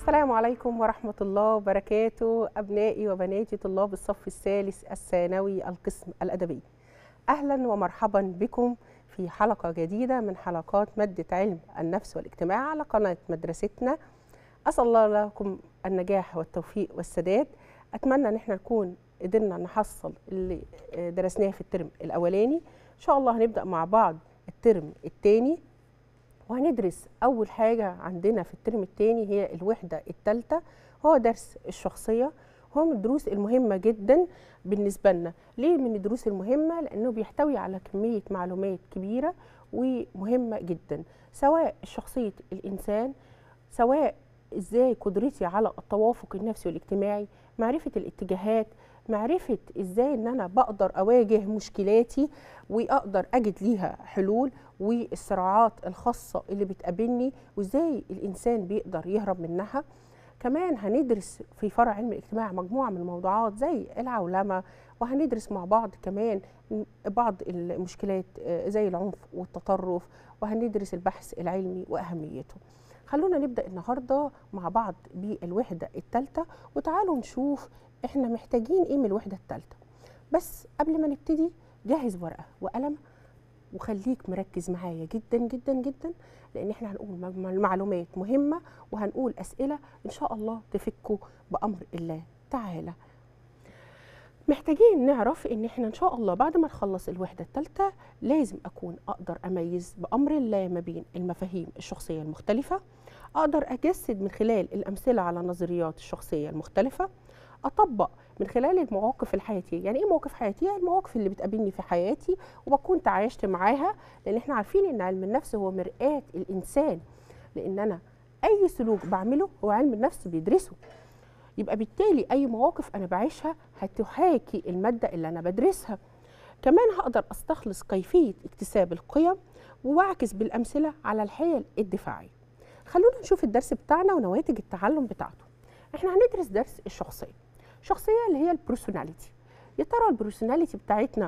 السلام عليكم ورحمة الله وبركاته أبنائي وبناتي طلاب الصف الثالث الثانوي القسم الأدبي أهلا ومرحبا بكم في حلقة جديدة من حلقات مادة علم النفس والاجتماع على قناة مدرستنا أسأل الله لكم النجاح والتوفيق والسداد أتمنى أن احنا نكون قدرنا نحصل اللي درسناه في الترم الأولاني إن شاء الله هنبدأ مع بعض الترم الثاني وهندرس أول حاجة عندنا في الترم الثاني هي الوحدة الثالثة هو درس الشخصية هو من الدروس المهمة جدا بالنسبة لنا ليه من الدروس المهمة؟ لأنه بيحتوي على كمية معلومات كبيرة ومهمة جدا سواء شخصية الإنسان سواء إزاي قدرتي على التوافق النفسي والاجتماعي معرفة الاتجاهات معرفة إزاي إن أنا بقدر أواجه مشكلاتي وأقدر أجد ليها حلول والصراعات الخاصة اللي بتقابلني وإزاي الإنسان بيقدر يهرب منها كمان هندرس في فرع علم الاجتماع مجموعة من الموضوعات زي العولمة وهندرس مع بعض كمان بعض المشكلات زي العنف والتطرف وهندرس البحث العلمي وأهميته خلونا نبدأ النهاردة مع بعض بالوحدة الثالثة وتعالوا نشوف احنا محتاجين ايه من الوحدة الثالثة بس قبل ما نبتدي جهز ورقة وقلم وخليك مركز معايا جدا جدا جدا لان احنا هنقول معلومات مهمه وهنقول اسئله ان شاء الله تفكوا بامر الله تعالى محتاجين نعرف ان احنا ان شاء الله بعد ما نخلص الوحده الثالثه لازم اكون اقدر اميز بامر الله ما بين المفاهيم الشخصيه المختلفه اقدر اجسد من خلال الامثله على نظريات الشخصيه المختلفه اطبق من خلال المواقف الحياتيه يعني ايه مواقف حياتيه المواقف اللي بتقابلني في حياتي وبكون تعايشت معاها لان احنا عارفين ان علم النفس هو مرآة الانسان لان انا اي سلوك بعمله هو علم النفس بيدرسه يبقى بالتالي اي مواقف انا بعيشها هتحاكي الماده اللي انا بدرسها كمان هقدر استخلص كيفيه اكتساب القيم واعكس بالامثله على الحيل الدفاعيه خلونا نشوف الدرس بتاعنا ونواتج التعلم بتاعته احنا هندرس درس الشخصيه الشخصيه اللي هي البرسوناليتي يا ترى البرسوناليتي بتاعتنا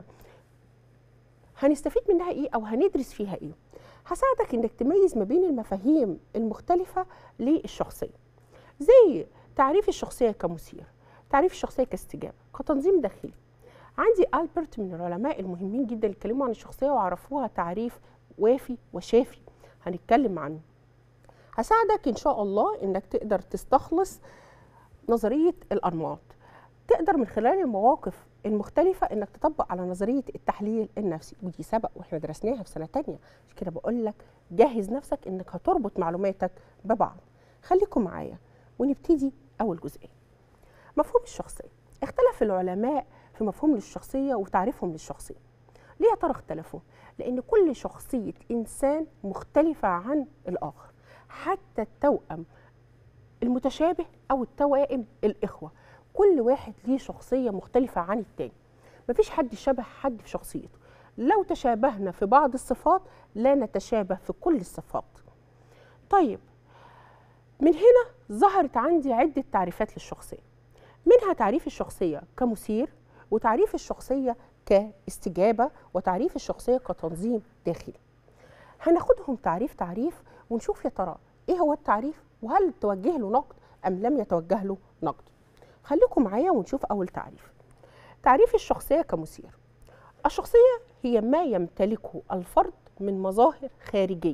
هنستفيد منها ايه او هندرس فيها ايه هساعدك انك تميز ما بين المفاهيم المختلفه للشخصيه زي تعريف الشخصيه كمثير تعريف الشخصيه كاستجابه كتنظيم داخلي عندي البرت من العلماء المهمين جدا اللي اتكلموا عن الشخصيه وعرفوها تعريف وافي وشافي هنتكلم عنه هساعدك ان شاء الله انك تقدر تستخلص نظريه الانماط تقدر من خلال المواقف المختلفة انك تطبق على نظرية التحليل النفسي ودي سبق واحنا درسناها في سنة تانية عشان كده بقول لك جهز نفسك انك هتربط معلوماتك ببعض خليكم معايا ونبتدي اول جزئية مفهوم الشخصية اختلف العلماء في مفهوم للشخصية وتعريفهم للشخصية ليه يا ترى اختلفوا؟ لأن كل شخصية إنسان مختلفة عن الآخر حتى التوأم المتشابه أو التوائم الإخوة كل واحد ليه شخصية مختلفة عن التاني مفيش حد شبه حد في شخصيته لو تشابهنا في بعض الصفات لا نتشابه في كل الصفات طيب من هنا ظهرت عندي عدة تعريفات للشخصية منها تعريف الشخصية كمثير وتعريف الشخصية كاستجابة وتعريف الشخصية كتنظيم داخلي هناخدهم تعريف تعريف ونشوف يا ترى ايه هو التعريف وهل توجه له نقد ام لم يتوجه له نقد خليكم معايا ونشوف أول تعريف تعريف الشخصية كمثير الشخصية هي ما يمتلكه الفرد من مظاهر خارجية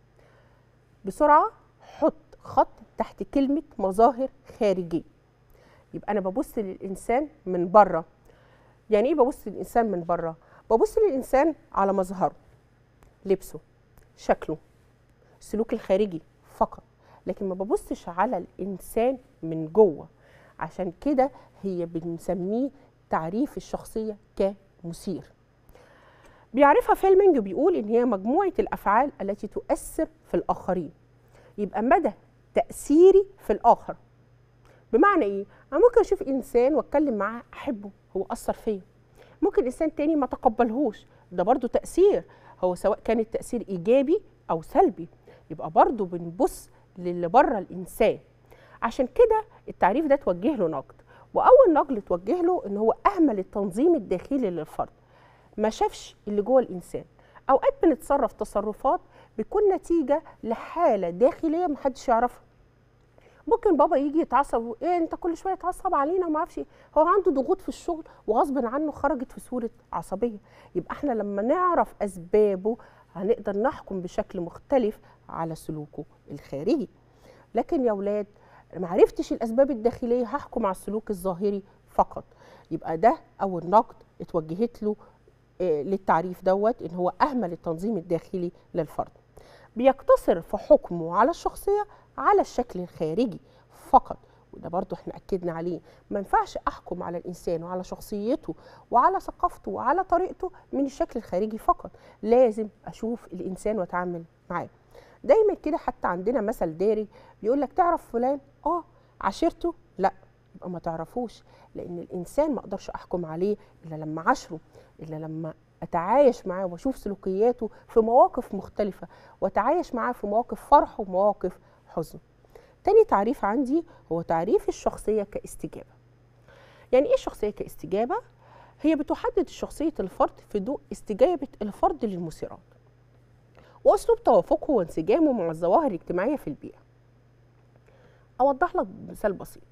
بسرعة حط خط تحت كلمة مظاهر خارجية يبقى أنا ببص للإنسان من بره يعني إيه ببص للإنسان من بره؟ ببص للإنسان على مظهره لبسه شكله السلوك الخارجي فقط لكن ما ببصش على الإنسان من جوه عشان كده هي بنسميه تعريف الشخصية كمثير بيعرفها فيلمينج وبيقول إن هي مجموعة الأفعال التي تؤثر في الآخرين يبقى مدى تأثيري في الآخر بمعنى إيه؟ أنا ممكن أشوف إنسان وأتكلم معاه أحبه هو أثر فيا ممكن إنسان تاني ما تقبلهوش ده برضو تأثير هو سواء كان التأثير إيجابي أو سلبي يبقى برضو بنبص للي بره الإنسان عشان كده التعريف ده توجه له نقد واول نقد توجه له ان هو اهمل التنظيم الداخلي للفرد ما شافش اللي جوه الانسان اوقات بنتصرف تصرفات بتكون نتيجه لحاله داخليه محدش يعرفها ممكن بابا يجي يتعصب ايه انت كل شويه تعصب علينا وما اعرفش إيه. هو عنده ضغوط في الشغل وغصب عنه خرجت في صوره عصبيه يبقى احنا لما نعرف اسبابه هنقدر نحكم بشكل مختلف على سلوكه الخارجي لكن يا ولاد ما عرفتش الاسباب الداخليه هحكم على السلوك الظاهري فقط يبقى ده اول نقد اتوجهت له آه، للتعريف دوت ان هو اهمل التنظيم الداخلي للفرد بيقتصر في حكمه على الشخصيه على الشكل الخارجي فقط وده برضو احنا اكدنا عليه ما ينفعش احكم على الانسان وعلى شخصيته وعلى ثقافته وعلى طريقته من الشكل الخارجي فقط لازم اشوف الانسان واتعامل معاه دايما كده حتى عندنا مثل داري بيقول لك تعرف فلان اه عشرته لا يبقى ما تعرفوش لان الانسان ما اقدرش احكم عليه الا لما عاشره الا لما اتعايش معاه واشوف سلوكياته في مواقف مختلفه واتعايش معاه في مواقف فرح ومواقف حزن تاني تعريف عندي هو تعريف الشخصيه كاستجابه يعني ايه الشخصيه كاستجابه هي بتحدد شخصيه الفرد في ضوء استجابه الفرد للمثيرات واسلوب توافقه وانسجامه مع الظواهر الاجتماعيه في البيئه اوضح لك مثال بسيط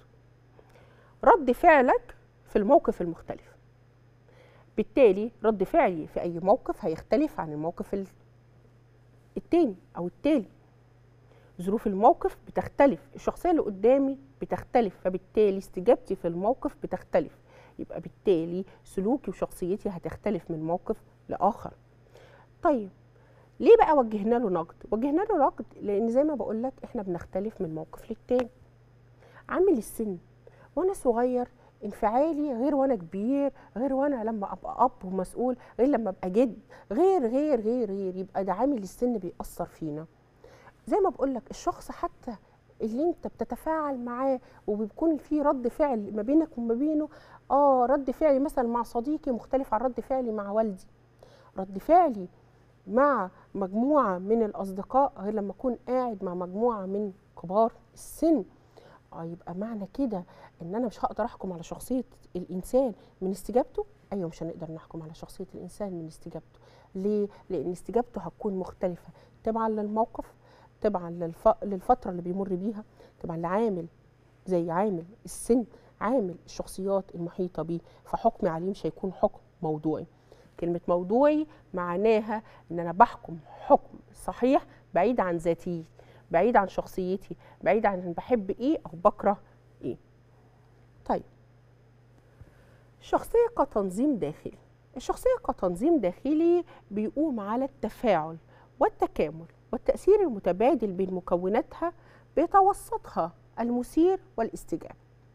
رد فعلك في الموقف المختلف بالتالي رد فعلي في اي موقف هيختلف عن الموقف ال- التاني او التالي ظروف الموقف بتختلف الشخصيه اللي قدامي بتختلف فبالتالي استجابتي في الموقف بتختلف يبقى بالتالي سلوكي وشخصيتي هتختلف من موقف لاخر طيب ليه بقى وجهنا له نقد وجهنا له نقد لان زي ما بقول لك احنا بنختلف من موقف للتاني عامل السن وانا صغير انفعالي غير وانا كبير غير وانا لما ابقى اب ومسؤول غير لما ابقى جد غير غير غير غير يبقى ده عامل السن بيأثر فينا زي ما بقول لك الشخص حتى اللي انت بتتفاعل معاه وبيكون في رد فعل ما بينك وما بينه اه رد فعلي مثلا مع صديقي مختلف عن رد فعلي مع والدي رد فعلي مع مجموعه من الاصدقاء غير لما اكون قاعد مع مجموعه من كبار السن اه يبقى معنى كده ان انا مش هقدر احكم على شخصيه الانسان من استجابته ايوه مش هنقدر نحكم على شخصيه الانسان من استجابته ليه لان استجابته هتكون مختلفه تبعا للموقف تبعا للف... للفتره اللي بيمر بيها تبعا لعامل زي عامل السن عامل الشخصيات المحيطه بيه فحكمي عليه مش هيكون حكم موضوعي كلمه موضوعي معناها ان انا بحكم حكم صحيح بعيد عن ذاتي بعيد عن شخصيتي بعيد عن أنا بحب ايه او بكره ايه طيب الشخصيه كتنظيم داخلي الشخصيه كتنظيم داخلي بيقوم على التفاعل والتكامل والتاثير المتبادل بين مكوناتها بيتوسطها المثير والاستجابه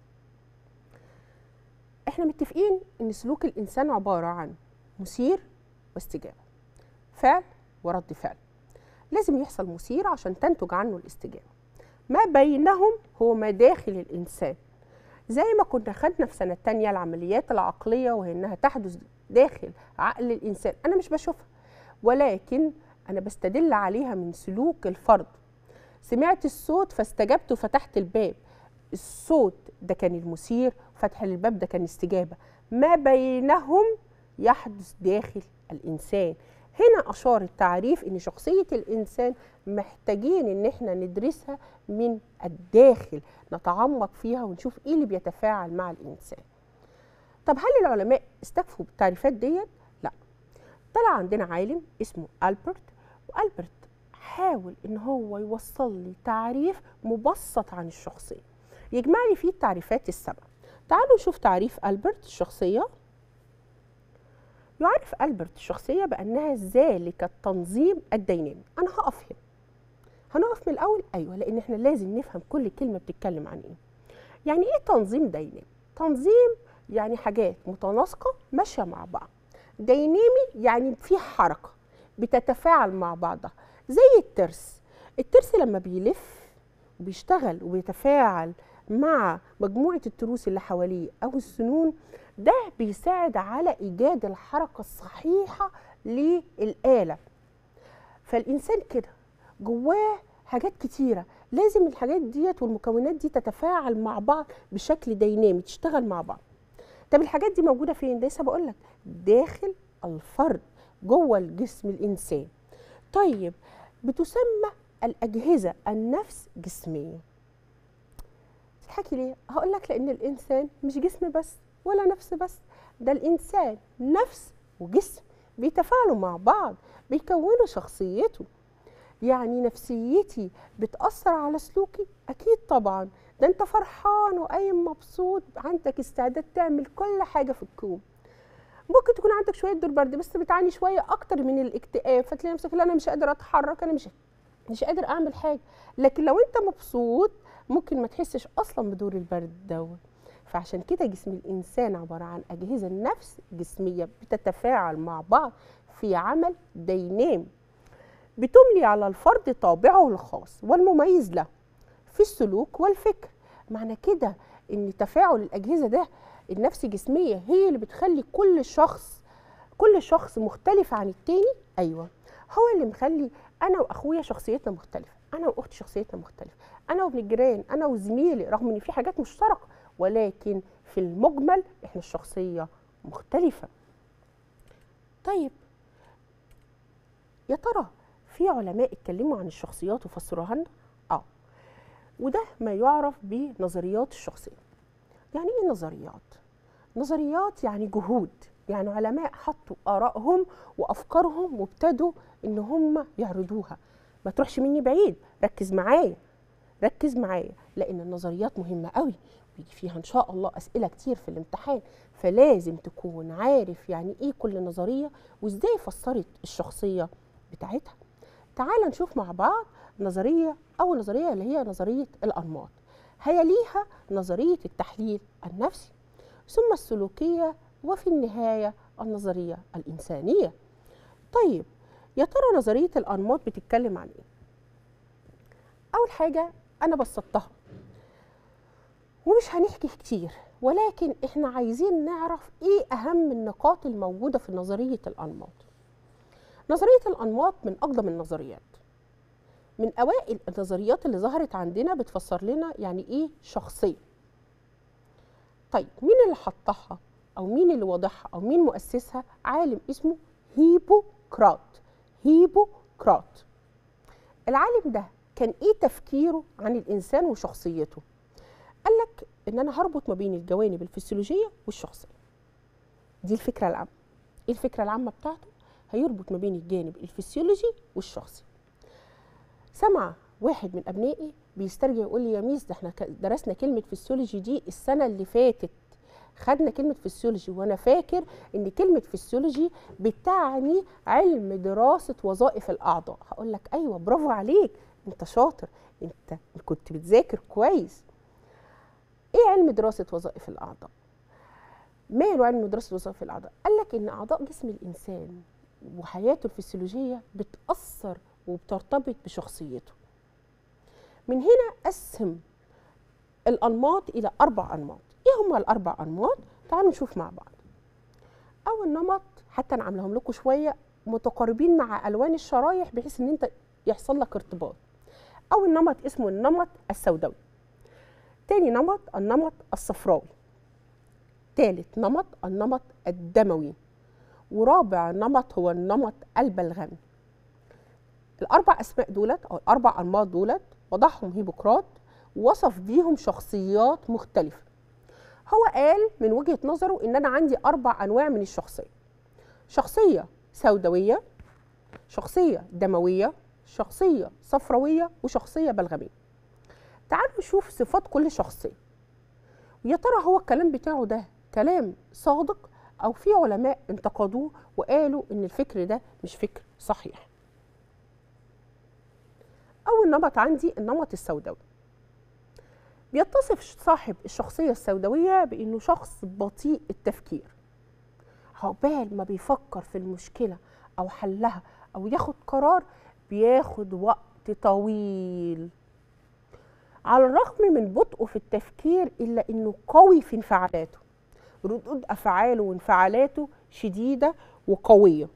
احنا متفقين ان سلوك الانسان عباره عن مثير واستجابه فعل ورد فعل لازم يحصل مثير عشان تنتج عنه الاستجابه ما بينهم هو مداخل الانسان زي ما كنا خدنا في سنه تانية العمليات العقليه وهي انها تحدث داخل عقل الانسان انا مش بشوفها ولكن انا بستدل عليها من سلوك الفرد سمعت الصوت فاستجبت وفتحت الباب الصوت ده كان المثير فتح الباب ده كان استجابه ما بينهم يحدث داخل الانسان هنا اشار التعريف ان شخصيه الانسان محتاجين ان احنا ندرسها من الداخل نتعمق فيها ونشوف ايه اللي بيتفاعل مع الانسان طب هل العلماء استكفوا بالتعريفات ديت لا طلع عندنا عالم اسمه البرت والبرت حاول ان هو يوصل لي تعريف مبسط عن الشخصيه يجمع لي فيه التعريفات السبع تعالوا نشوف تعريف البرت الشخصيه يعرف ألبرت الشخصية بأنها ذلك التنظيم الدينامي أنا هقف هنا هنقف من الأول أيوة لأن إحنا لازم نفهم كل كلمة بتتكلم عن إيه يعني إيه تنظيم دينامي؟ تنظيم يعني حاجات متناسقة ماشية مع بعض دينامي يعني في حركة بتتفاعل مع بعضها زي الترس الترس لما بيلف وبيشتغل وبيتفاعل مع مجموعة التروس اللي حواليه أو السنون ده بيساعد على إيجاد الحركة الصحيحة للآلة فالإنسان كده جواه حاجات كتيرة لازم الحاجات ديت والمكونات دي تتفاعل مع بعض بشكل دينامي تشتغل مع بعض طب الحاجات دي موجودة فين؟ لسه بقول لك داخل الفرد جوه الجسم الإنسان طيب بتسمى الأجهزة النفس جسمية بتضحكي ليه هقول لك لان الانسان مش جسم بس ولا نفس بس ده الانسان نفس وجسم بيتفاعلوا مع بعض بيكونوا شخصيته يعني نفسيتي بتأثر على سلوكي أكيد طبعا ده أنت فرحان وقايم مبسوط عندك استعداد تعمل كل حاجة في الكون ممكن تكون عندك شوية دور برد بس بتعاني شوية أكتر من الاكتئاب فتلاقي نفسك لا أنا مش قادر أتحرك أنا مش مش قادر أعمل حاجة لكن لو أنت مبسوط ممكن ما تحسش أصلا بدور البرد دوت فعشان كده جسم الإنسان عبارة عن أجهزة نفس جسمية بتتفاعل مع بعض في عمل دينامي بتملي على الفرد طابعه الخاص والمميز له في السلوك والفكر معنى كده ان تفاعل الاجهزه ده النفس جسميه هي اللي بتخلي كل شخص كل شخص مختلف عن التاني ايوه هو اللي مخلي انا واخويا شخصيتنا مختلفه انا واختي شخصيتنا مختلفه انا وابن الجيران انا وزميلي رغم ان في حاجات مشتركه ولكن في المجمل احنا الشخصيه مختلفه طيب يا ترى في علماء اتكلموا عن الشخصيات وفسروها لنا اه وده ما يعرف بنظريات الشخصيه يعني ايه نظريات نظريات يعني جهود يعني علماء حطوا ارائهم وافكارهم وابتدوا ان هم يعرضوها ما تروحش مني بعيد ركز معايا ركز معايا لان النظريات مهمه قوي بيجي فيها ان شاء الله اسئله كتير في الامتحان فلازم تكون عارف يعني ايه كل نظريه وازاي فسرت الشخصيه بتاعتها تعال نشوف مع بعض نظريه اول نظريه اللي هي نظريه الانماط هيليها نظريه التحليل النفسي ثم السلوكيه وفي النهايه النظريه الانسانيه طيب يا ترى نظريه الانماط بتتكلم عن ايه اول حاجه انا بسطتها ومش هنحكي كتير ولكن احنا عايزين نعرف ايه اهم النقاط الموجوده في نظريه الانماط نظريه الانماط من اقدم النظريات من اوائل النظريات اللي ظهرت عندنا بتفسر لنا يعني ايه شخصيه طيب مين اللي حطها او مين اللي وضعها او مين مؤسسها عالم اسمه هيبوكرات هيبوكرات العالم ده كان ايه تفكيره عن الانسان وشخصيته قال لك ان انا هربط ما بين الجوانب الفسيولوجيه والشخصيه دي الفكره العامه ايه الفكره العامه بتاعته هيربط ما بين الجانب الفسيولوجي والشخصي سمع واحد من ابنائي بيسترجع يقول لي يا ميس ده احنا درسنا كلمه فسيولوجي دي السنه اللي فاتت خدنا كلمه فسيولوجي وانا فاكر ان كلمه فسيولوجي بتعني علم دراسه وظائف الاعضاء هقول لك ايوه برافو عليك انت شاطر انت كنت بتذاكر كويس ايه علم دراسه وظائف الاعضاء ماله علم دراسه وظائف الاعضاء قال لك ان اعضاء جسم الانسان وحياته الفسيولوجيه بتاثر وبترتبط بشخصيته من هنا قسم الانماط الى اربع انماط ايه هما الاربع انماط تعالوا نشوف مع بعض اول نمط حتى انا عاملاهم لكم شويه متقاربين مع الوان الشرايح بحيث ان انت يحصل لك ارتباط اول نمط اسمه النمط السوداوي تاني نمط النمط الصفراوي تالت نمط النمط الدموي ورابع نمط هو النمط البلغمي الاربع اسماء دولت او الاربع انماط دولت وضعهم هيبوكرات وصف بيهم شخصيات مختلفه هو قال من وجهه نظره ان انا عندي اربع انواع من الشخصيه شخصيه سوداويه شخصيه دمويه شخصيه صفراويه وشخصيه بلغميه تعالوا نشوف صفات كل شخصيه يا ترى هو الكلام بتاعه ده كلام صادق او في علماء انتقدوه وقالوا ان الفكر ده مش فكر صحيح اول نمط عندي النمط السوداوي بيتصف صاحب الشخصيه السوداويه بانه شخص بطيء التفكير عقبال ما بيفكر في المشكله او حلها او ياخد قرار بياخد وقت طويل على الرغم من بطئه في التفكير الا انه قوي في انفعالاته ردود افعاله وانفعالاته شديده وقويه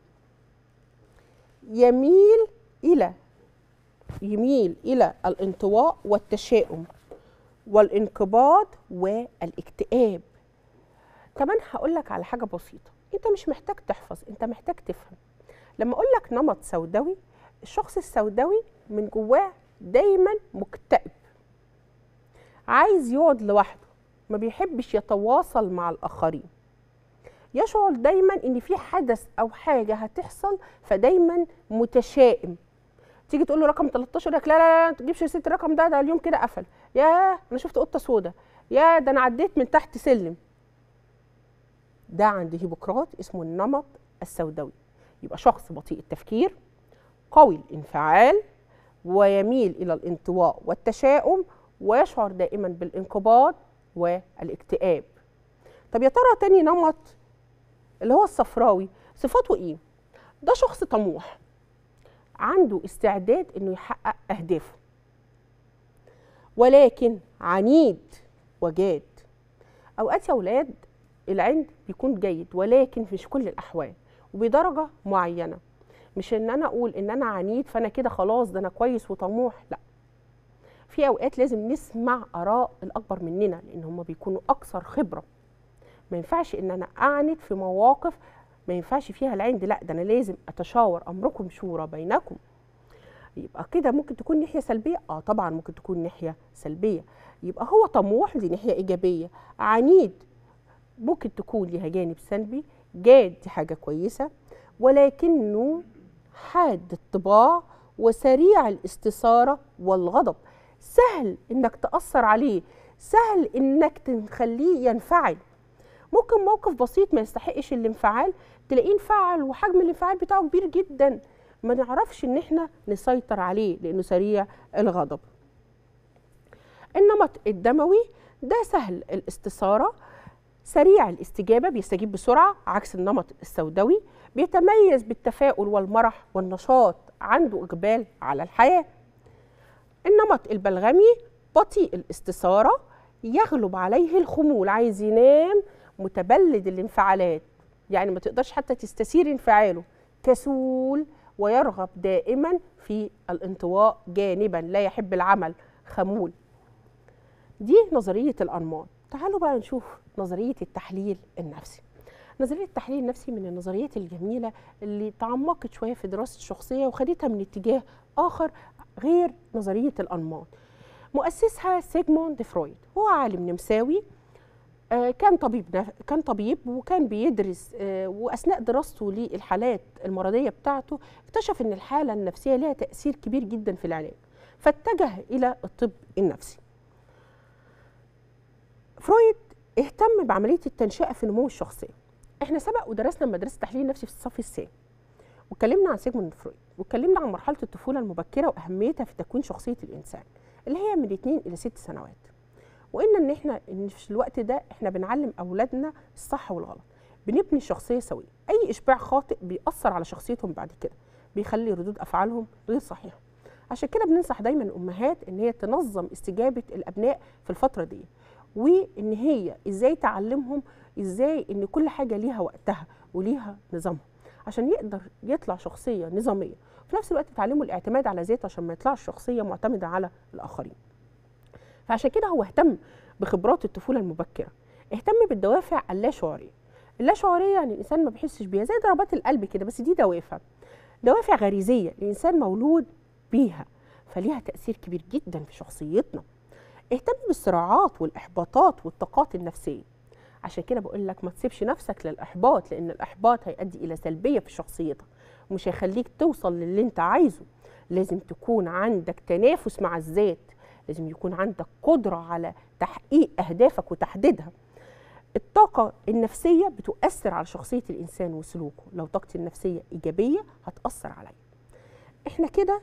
يميل الى يميل الى الانطواء والتشاؤم والانقباض والاكتئاب كمان هقول لك على حاجه بسيطه انت مش محتاج تحفظ انت محتاج تفهم لما اقول لك نمط سوداوي الشخص السوداوي من جواه دايما مكتئب عايز يقعد لوحده ما بيحبش يتواصل مع الآخرين يشعر دايما ان في حدث او حاجه هتحصل فدايما متشائم تيجي تقول له رقم 13 يقول لك لا لا لا ما تجيبش ست الرقم ده ده اليوم كده قفل يا انا شفت قطه سودا يا ده انا عديت من تحت سلم ده عند هيبوقراط اسمه النمط السوداوي يبقى شخص بطيء التفكير قوي الانفعال ويميل الى الانطواء والتشاؤم ويشعر دائما بالانقباض والاكتئاب طب يا ترى تاني نمط اللي هو الصفراوي صفاته ايه ده شخص طموح عنده استعداد انه يحقق اهدافه ولكن عنيد وجاد اوقات يا اولاد العند بيكون جيد ولكن مش كل الاحوال وبدرجه معينه مش ان انا اقول ان انا عنيد فانا كده خلاص ده انا كويس وطموح لا في اوقات لازم نسمع اراء الاكبر مننا لان هم بيكونوا اكثر خبره ما ينفعش ان انا اعند في مواقف ما ينفعش فيها العند لا ده انا لازم اتشاور امركم شورى بينكم يبقى كده ممكن تكون ناحيه سلبيه اه طبعا ممكن تكون ناحيه سلبيه يبقى هو طموح دي ناحيه ايجابيه عنيد ممكن تكون ليها جانب سلبي جاد دي حاجه كويسه ولكنه حاد الطباع وسريع الاستثاره والغضب سهل انك تاثر عليه سهل انك تخليه ينفعل ممكن موقف بسيط ما يستحقش الانفعال تلاقيه انفعل وحجم الانفعال بتاعه كبير جدا ما نعرفش ان احنا نسيطر عليه لانه سريع الغضب النمط الدموي ده سهل الاستثاره سريع الاستجابه بيستجيب بسرعه عكس النمط السوداوي بيتميز بالتفاؤل والمرح والنشاط عنده اقبال على الحياه النمط البلغمي بطيء الاستثاره يغلب عليه الخمول عايز ينام متبلد الانفعالات يعني ما تقدرش حتى تستثير انفعاله كسول ويرغب دائما في الانطواء جانبا لا يحب العمل خمول دي نظرية الأنماط تعالوا بقى نشوف نظرية التحليل النفسي نظرية التحليل النفسي من النظريات الجميلة اللي تعمقت شوية في دراسة الشخصية وخدتها من اتجاه آخر غير نظرية الأنماط مؤسسها سيجموند فرويد هو عالم نمساوي كان طبيب كان طبيب وكان بيدرس واثناء دراسته للحالات المرضيه بتاعته اكتشف ان الحاله النفسيه لها تاثير كبير جدا في العلاج فاتجه الى الطب النفسي فرويد اهتم بعمليه التنشئه في نمو الشخصيه احنا سبق ودرسنا مدرسه التحليل النفسي في الصف الثاني واتكلمنا عن سيجموند فرويد واتكلمنا عن مرحله الطفوله المبكره واهميتها في تكوين شخصيه الانسان اللي هي من 2 الى 6 سنوات وقلنا ان احنا ان في الوقت ده احنا بنعلم اولادنا الصح والغلط بنبني شخصيه سويه اي اشباع خاطئ بيأثر على شخصيتهم بعد كده بيخلي ردود افعالهم غير صحيحه عشان كده بننصح دايما الامهات ان هي تنظم استجابه الابناء في الفتره دي وان هي ازاي تعلمهم ازاي ان كل حاجه ليها وقتها وليها نظامها عشان يقدر يطلع شخصيه نظاميه في نفس الوقت تعلمه الاعتماد على ذاته عشان ما يطلعش شخصيه معتمده على الاخرين فعشان كده هو اهتم بخبرات الطفوله المبكره اهتم بالدوافع اللاشعوريه اللاشعوريه يعني الانسان ما بيحسش بيها زي ضربات القلب كده بس دي دوافع دوافع غريزيه الانسان مولود بيها فليها تاثير كبير جدا في شخصيتنا اهتم بالصراعات والاحباطات والطاقات النفسيه عشان كده بقول لك ما تسيبش نفسك للاحباط لان الاحباط هيؤدي الى سلبيه في شخصيتك ومش هيخليك توصل للي انت عايزه لازم تكون عندك تنافس مع الذات لازم يكون عندك قدرة على تحقيق أهدافك وتحديدها الطاقة النفسية بتؤثر على شخصية الإنسان وسلوكه لو طاقتي النفسية إيجابية هتأثر عليا إحنا كده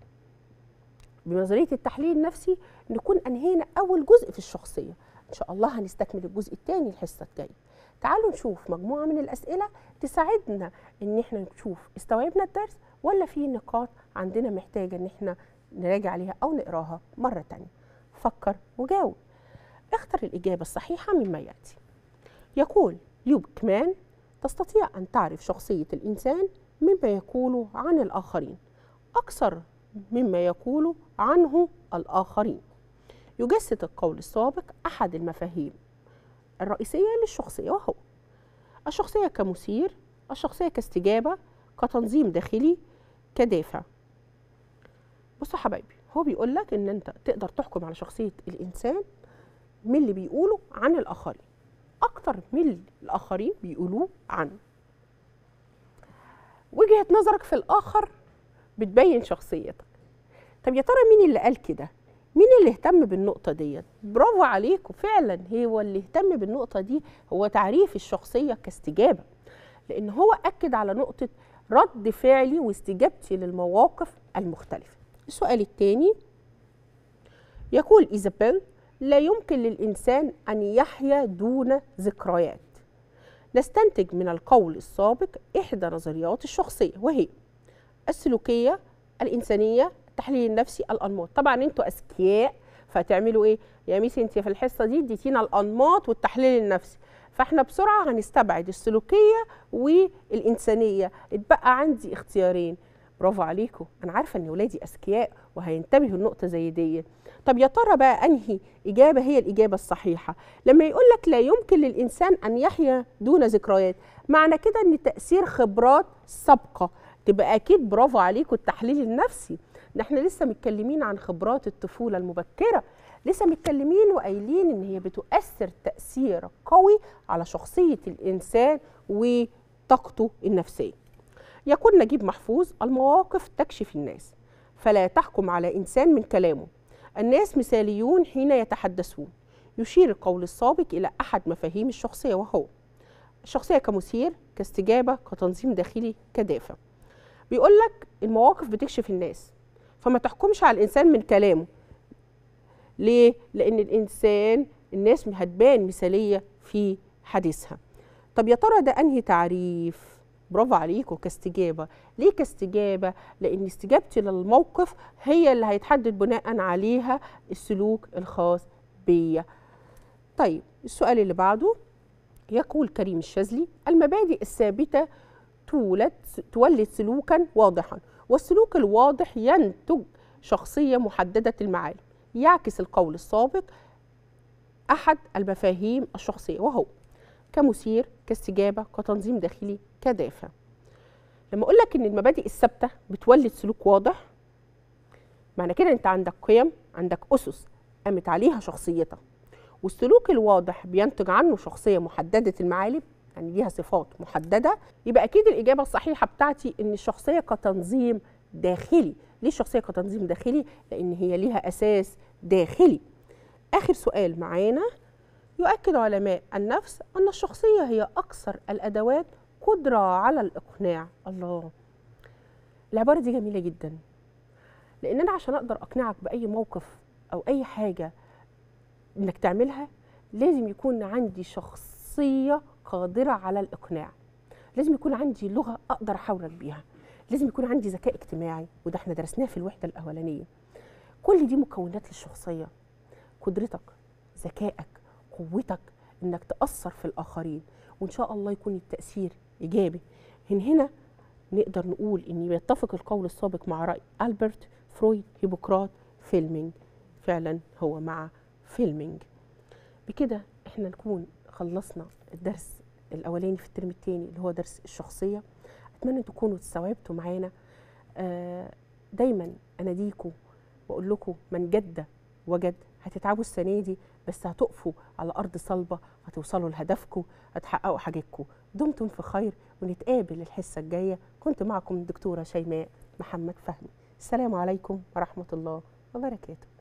بنظرية التحليل النفسي نكون أنهينا أول جزء في الشخصية إن شاء الله هنستكمل الجزء الثاني الحصة الجاية تعالوا نشوف مجموعة من الأسئلة تساعدنا إن إحنا نشوف استوعبنا الدرس ولا في نقاط عندنا محتاجة إن إحنا نراجع عليها أو نقراها مرة تانية فكر وجاوب اختر الإجابة الصحيحة مما يأتي يقول يوب كمان تستطيع أن تعرف شخصية الإنسان مما يقوله عن الآخرين أكثر مما يقول عنه الآخرين يجسد القول السابق أحد المفاهيم الرئيسية للشخصية وهو الشخصية كمثير الشخصية كاستجابة كتنظيم داخلي كدافع بصوا حبايبي هو بيقول لك ان انت تقدر تحكم على شخصيه الانسان من اللي بيقولوا عن الاخرين اكتر من اللي الاخرين بيقولوه عنه وجهه نظرك في الاخر بتبين شخصيتك طب يا ترى مين اللي قال كده مين اللي اهتم بالنقطة ديت؟ برافو عليكم فعلا هو اللي اهتم بالنقطة دي هو تعريف الشخصية كاستجابة لأن هو أكد على نقطة رد فعلي واستجابتي للمواقف المختلفة السؤال الثاني يقول إيزابيل لا يمكن للإنسان أن يحيا دون ذكريات نستنتج من القول السابق إحدى نظريات الشخصية وهي السلوكية الإنسانية التحليل النفسي الأنماط طبعا أنتوا أذكياء فهتعملوا إيه يا ميسي أنت في الحصة دي اديتينا الأنماط والتحليل النفسي فاحنا بسرعة هنستبعد السلوكية والإنسانية اتبقى عندي اختيارين برافو عليكم أنا عارفة إن ولادي أذكياء وهينتبهوا لنقطة زي دي طب يا ترى بقى أنهي إجابة هي الإجابة الصحيحة لما يقول لك لا يمكن للإنسان أن يحيا دون ذكريات معنى كده أن تأثير خبرات سابقة تبقى أكيد برافو عليكم التحليل النفسي ده احنا لسه متكلمين عن خبرات الطفولة المبكرة لسه متكلمين وقايلين ان هي بتؤثر تأثير قوي على شخصية الإنسان وطاقته النفسية يقول نجيب محفوظ المواقف تكشف الناس فلا تحكم على إنسان من كلامه الناس مثاليون حين يتحدثون يشير القول السابق إلى أحد مفاهيم الشخصية وهو الشخصية كمثير كاستجابة كتنظيم داخلي كدافع بيقول لك المواقف بتكشف الناس فما تحكمش على الإنسان من كلامه ليه؟ لأن الإنسان الناس هتبان مثالية في حديثها طب يا ترى ده أنهي تعريف؟ برافو عليكم كاستجابة ليه كاستجابة؟ لأن استجابتي للموقف هي اللي هيتحدد بناء عليها السلوك الخاص بيا طيب السؤال اللي بعده يقول كريم الشاذلي المبادئ الثابتة تولد تولد سلوكا واضحا والسلوك الواضح ينتج شخصية محددة المعالم يعكس القول السابق أحد المفاهيم الشخصية وهو كمثير كاستجابة كتنظيم داخلي كدافع لما أقول لك إن المبادئ الثابتة بتولد سلوك واضح معنى كده أنت عندك قيم عندك أسس قامت عليها شخصيتك والسلوك الواضح بينتج عنه شخصية محددة المعالم يعني ليها صفات محددة يبقى أكيد الإجابة الصحيحة بتاعتي إن الشخصية كتنظيم داخلي ليه الشخصية كتنظيم داخلي؟ لأن هي ليها أساس داخلي آخر سؤال معانا يؤكد علماء النفس أن الشخصية هي أكثر الأدوات قدرة على الإقناع الله العبارة دي جميلة جدا لأن أنا عشان أقدر أقنعك بأي موقف أو أي حاجة إنك تعملها لازم يكون عندي شخصية قادرة على الإقناع لازم يكون عندي لغة أقدر أحاورك بيها لازم يكون عندي ذكاء اجتماعي وده احنا درسناه في الوحدة الأولانية كل دي مكونات للشخصية قدرتك ذكائك قوتك انك تأثر في الآخرين وإن شاء الله يكون التأثير إيجابي من هنا نقدر نقول إن يتفق القول السابق مع رأي ألبرت فرويد هيبوقراط فيلمينج فعلا هو مع فيلمينج بكده احنا نكون خلصنا الدرس الاولاني في الترم الثاني اللي هو درس الشخصيه اتمنى تكونوا استوعبتوا معانا آه دايما اناديكم واقول لكم من جد وجد هتتعبوا السنه دي بس هتقفوا على ارض صلبه هتوصلوا لهدفكم هتحققوا حاجتكم دمتم في خير ونتقابل الحصه الجايه كنت معكم الدكتوره شيماء محمد فهمي السلام عليكم ورحمه الله وبركاته